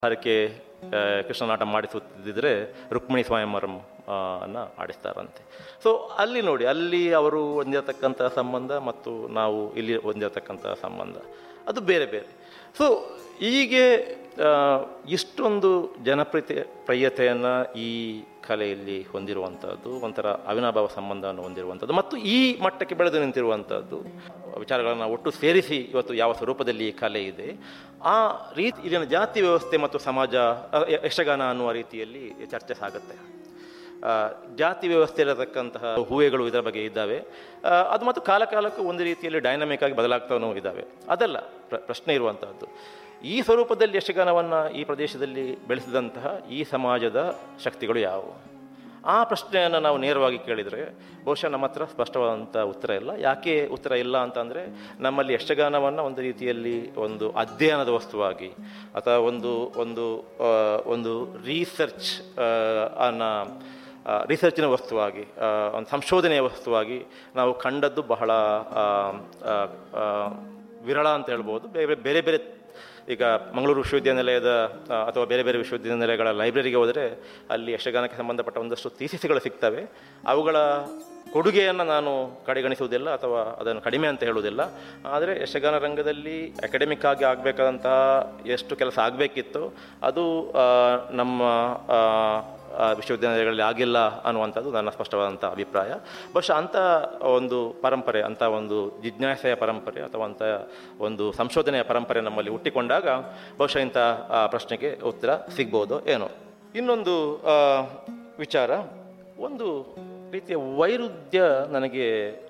ಹರಕೆ ಆ, ಕೃಷ್ಣನಾಟ ಮಾಡಿಸುತ್ತಿದ್ದರೆ ರುಕ್ಮಿಣಿ ಸ್ವಯಂವರಂ ಆ, ಅನ್ನ ಆಡಿಸ್ತಾರಂತೆ ಸೊ ಅಲ್ಲಿ ನೋಡಿ ಅಲ್ಲಿ ಅವರು ಹೊಂದಿರತಕ್ಕಂಥ ಸಂಬಂಧ ಮತ್ತು ನಾವು ಇಲ್ಲಿ ಹೊಂದಿರತಕ್ಕಂಥ ಸಂಬಂಧ ಅದು ಬೇರೆ ಬೇರೆ ಸೊ ಹೀಗೆ ಆ, ಇಷ್ಟೊಂದು ಜನಪ್ರಿಯತೆ ಪ್ರಿಯತೆಯನ್ನು ಈ ಕಲೆಯಲ್ಲಿ ಹೊಂದಿರುವಂಥದ್ದು ಒಂಥರ ಅವಿನಾಭಾವ ಸಂಬಂಧವನ್ನು ಹೊಂದಿರುವಂಥದ್ದು ಮತ್ತು ಈ ಮಟ್ಟಕ್ಕೆ ಬೆಳೆದು ನಿಂತಿರುವಂಥದ್ದು ವಿಚಾರಗಳನ್ನು ಒಟ್ಟು ಸೇರಿಸಿ ಇವತ್ತು ಯಾವ ಸ್ವರೂಪದಲ್ಲಿ ಈ ಕಲೆ ಇದೆ ಆ ರೀತಿ ಇಲ್ಲಿನ ಜಾತಿ ವ್ಯವಸ್ಥೆ ಮತ್ತು ಸಮಾಜ ಆ, ಯ- ಯಕ್ಷಗಾನ ಅನ್ನುವ ರೀತಿಯಲ್ಲಿ ಚರ್ಚೆ ಸಾಗುತ್ತೆ ಆ, ಜಾತಿ ವ್ಯವಸ್ಥೆ ಇರತಕ್ಕಂತಹ ಹೂವೆಗಳು ಇದರ ಬಗ್ಗೆ ಇದ್ದಾವೆ ಆ, ಅದು ಮತ್ತು ಕಾಲ ಕಾಲಕ್ಕೂ ಒಂದು ರೀತಿಯಲ್ಲಿ ಡೈನಮಿಕ್ ಆಗಿ ಬದಲಾಗ್ತಾನೂ ಇದ್ದಾವೆ ಅದಲ್ಲ ಪ್ರ- ಪ್ರಶ್ನೆ ಇರುವಂತಹದ್ದು ಈ ಸ್ವರೂಪದಲ್ಲಿ ಯಕ್ಷಗಾನವನ್ನು ಈ ಪ್ರದೇಶದಲ್ಲಿ ಬೆಳೆಸಿದಂತಹ ಈ ಸಮಾಜದ ಶಕ್ತಿಗಳು ಯಾವುವು ಆ ಪ್ರಶ್ನೆಯನ್ನು ನಾವು ನೇರವಾಗಿ ಕೇಳಿದರೆ ಬಹುಶಃ ನಮ್ಮ ಹತ್ರ ಸ್ಪಷ್ಟವಾದಂಥ ಉತ್ತರ ಇಲ್ಲ ಯಾಕೆ ಉತ್ತರ ಇಲ್ಲ ಅಂತಂದರೆ ನಮ್ಮಲ್ಲಿ ಯಕ್ಷಗಾನವನ್ನು ಒಂದು ರೀತಿಯಲ್ಲಿ ಒಂದು ಅಧ್ಯಯನದ ವಸ್ತುವಾಗಿ ಅಥವಾ ಒಂದು ಒಂದು ಆ, ಒಂದು ರೀಸರ್ಚ್ ಅನ್ನ ಆ, ರಿಸರ್ಚಿನ ವಸ್ತುವಾಗಿ ಆ, ಒಂದು ಸಂಶೋಧನೆಯ ವಸ್ತುವಾಗಿ ನಾವು ಕಂಡದ್ದು ಬಹಳ ಆ, ಆ, ಆ, ವಿರಳ ಅಂತ ಹೇಳ್ಬೋದು ಬೇರೆ ಬೇರೆ ಬೇರೆ ಈಗ ಮಂಗಳೂರು ವಿಶ್ವವಿದ್ಯಾನಿಲಯದ ಆ, ಅಥವಾ ಬೇರೆ ಬೇರೆ ವಿಶ್ವವಿದ್ಯಾನಿಲಯಗಳ ಲೈಬ್ರರಿಗೆ ಹೋದರೆ ಅಲ್ಲಿ ಯಕ್ಷಗಾನಕ್ಕೆ ಸಂಬಂಧಪಟ್ಟ ಒಂದಷ್ಟು ಥೀಸಿಸ್ಗಳು ಸಿಗ್ತವೆ ಅವುಗಳ ಕೊಡುಗೆಯನ್ನು ನಾನು ಕಡೆಗಣಿಸುವುದಿಲ್ಲ ಅಥವಾ ಅದನ್ನು ಕಡಿಮೆ ಅಂತ ಹೇಳುವುದಿಲ್ಲ ಆದರೆ ಯಕ್ಷಗಾನ ರಂಗದಲ್ಲಿ ಅಕಾಡೆಮಿಕ್ ಆಗಿ ಆಗಬೇಕಾದಂತಹ ಎಷ್ಟು ಕೆಲಸ ಆಗಬೇಕಿತ್ತು ಅದು ಆ, ನಮ್ಮ ಆ, ಆ, ವಿಶ್ವವಿದ್ಯಾನಿಲಯಗಳಲ್ಲಿ ಆಗಿಲ್ಲ ಅನ್ನುವಂಥದ್ದು ನನ್ನ ಸ್ಪಷ್ಟವಾದಂಥ ಅಭಿಪ್ರಾಯ ಬಹುಶಃ ಅಂಥ ಒಂದು ಪರಂಪರೆ ಅಂಥ ಒಂದು ಜಿಜ್ಞಾಸೆಯ ಪರಂಪರೆ ಅಥವಾ ಅಂಥ ಒಂದು ಸಂಶೋಧನೆಯ ಪರಂಪರೆ ನಮ್ಮಲ್ಲಿ ಹುಟ್ಟಿಕೊಂಡಾಗ ಬಹುಶಃ ಇಂಥ ಆ, ಪ್ರಶ್ನೆಗೆ ಉತ್ತರ ಸಿಗ್ಬೋದು ಏನೋ ಇನ್ನೊಂದು ಆ, ವಿಚಾರ ಒಂದು ರೀತಿಯ ವೈರುಧ್ಯ ನನಗೆ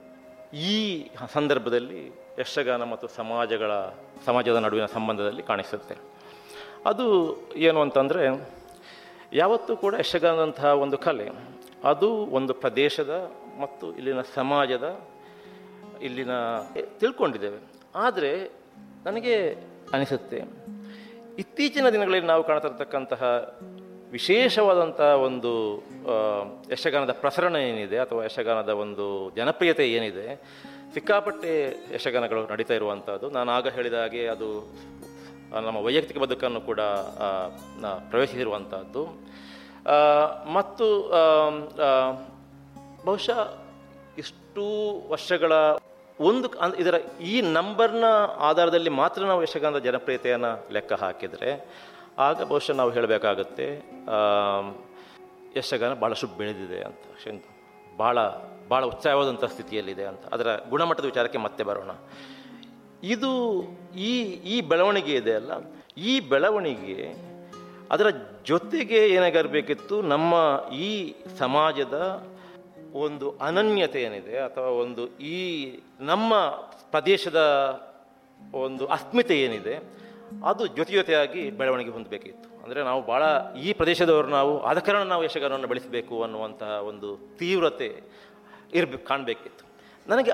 ಈ ಸಂದರ್ಭದಲ್ಲಿ ಯಕ್ಷಗಾನ ಮತ್ತು ಸಮಾಜಗಳ ಸಮಾಜದ ನಡುವಿನ ಸಂಬಂಧದಲ್ಲಿ ಕಾಣಿಸುತ್ತೆ ಅದು ಏನು ಅಂತಂದರೆ ಯಾವತ್ತೂ ಕೂಡ ಯಕ್ಷಗಾನದಂತಹ ಒಂದು ಕಲೆ ಅದು ಒಂದು ಪ್ರದೇಶದ ಮತ್ತು ಇಲ್ಲಿನ ಸಮಾಜದ ಇಲ್ಲಿನ ತಿಳ್ಕೊಂಡಿದ್ದೇವೆ ಆದರೆ ನನಗೆ ಅನಿಸುತ್ತೆ ಇತ್ತೀಚಿನ ದಿನಗಳಲ್ಲಿ ನಾವು ಕಾಣ್ತಿರ್ತಕ್ಕಂತಹ ವಿಶೇಷವಾದಂಥ ಒಂದು ಆ, ಯಕ್ಷಗಾನದ ಪ್ರಸರಣ ಏನಿದೆ ಅಥವಾ ಯಕ್ಷಗಾನದ ಒಂದು ಜನಪ್ರಿಯತೆ ಏನಿದೆ ಸಿಕ್ಕಾಪಟ್ಟೆ ಯಕ್ಷಗಾನಗಳು ನಡೀತಾ ಇರುವಂಥದ್ದು ನಾನು ಆಗ ಹೇಳಿದ ಹಾಗೆ ಅದು ಆ, ನಮ್ಮ ವೈಯಕ್ತಿಕ ಬದುಕನ್ನು ಕೂಡ ಆ, ನ- ಪ್ರವೇಶಿಸಿರುವಂಥದ್ದು ಆ, ಮತ್ತು ಆಮ್, ಆ, ಬಹುಶಃ ಇಷ್ಟು ವರ್ಷಗಳ ಒಂದು ಅನ್- ಇದರ ಈ ನಂಬರ್ನ ಆಧಾರದಲ್ಲಿ ಮಾತ್ರ ನಾವು ಯಕ್ಷಗಾನದ ಜನಪ್ರಿಯತೆಯನ್ನು ಲೆಕ್ಕ ಹಾಕಿದರೆ ಆಗ ಬಹುಶಃ ನಾವು ಹೇಳಬೇಕಾಗುತ್ತೆ ಯಕ್ಷಗಾನ ಭಾಳಷ್ಟು ಬೆಳೆದಿದೆ ಅಂತ ಶಂಕ ಭಾಳ ಭಾಳ ಉತ್ಸಾಹವಾದಂಥ ಸ್ಥಿತಿಯಲ್ಲಿದೆ ಅಂತ ಅದರ ಗುಣಮಟ್ಟದ ವಿಚಾರಕ್ಕೆ ಮತ್ತೆ ಬರೋಣ ಇದು ಈ ಈ ಬೆಳವಣಿಗೆ ಇದೆ ಅಲ್ಲ ಈ ಬೆಳವಣಿಗೆ ಅದರ ಜೊತೆಗೆ ಏನಾಗಿರಬೇಕಿತ್ತು ನಮ್ಮ ಈ ಸಮಾಜದ ಒಂದು ಅನನ್ಯತೆ ಏನಿದೆ ಅಥವಾ ಒಂದು ಈ ನಮ್ಮ ಪ್ರದೇಶದ ಒಂದು ಅಸ್ಮಿತೆ ಏನಿದೆ ಅದು ಜೊತೆ ಜೊತೆಯಾಗಿ ಬೆಳವಣಿಗೆ ಹೊಂದಬೇಕಿತ್ತು ಅಂದರೆ ನಾವು ಭಾಳ ಈ ಪ್ರದೇಶದವರು ನಾವು ಆದ ಕಾರಣ ನಾವು ಯಕ್ಷಗಾನವನ್ನು ಬೆಳೆಸಬೇಕು ಅನ್ನುವಂತಹ ಒಂದು ತೀವ್ರತೆ ಇರಬೇಕು ಕಾಣಬೇಕಿತ್ತು ನನಗೆ